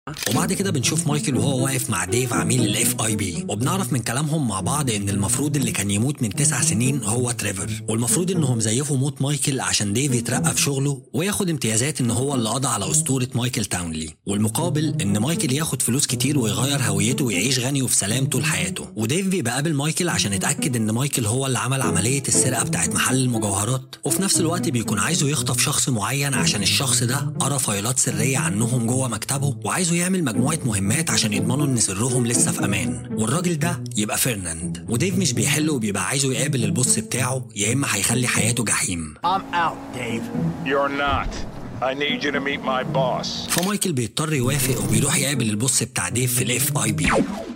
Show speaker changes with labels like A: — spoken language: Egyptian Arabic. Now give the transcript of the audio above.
A: وبعد كده بنشوف مايكل وهو واقف مع ديف عميل الاف اي بي وبنعرف من كلامهم مع بعض ان المفروض اللي كان يموت من تسع سنين هو تريفر والمفروض انهم زيفوا موت مايكل عشان ديف يترقى في شغله وياخد امتيازات ان هو اللي قضى على اسطوره مايكل تاونلي والمقابل ان مايكل ياخد فلوس كتير ويغير هويته ويعيش غني وفي سلام طول حياته وديف بيبقى قابل مايكل عشان يتاكد ان مايكل هو اللي عمل عمليه السرقه بتاعت محل المجوهرات وفي نفس الوقت بيكون عايزه يخطف شخص معين عشان الشخص ده قرا فايلات سريه عنهم جوه مكتبه وعايزه يعمل مجموعه مهمات عشان يضمنوا ان سرهم لسه في امان والراجل ده يبقى فرناند وديف مش بيحل وبيبقى عايزه يقابل البوس بتاعه يا اما هيخلي حياته جحيم
B: I'm out, Dave.
C: You're not. I need you to meet my boss.
A: فمايكل بيضطر يوافق وبيروح يقابل البوس بتاع ديف في الاف اي بي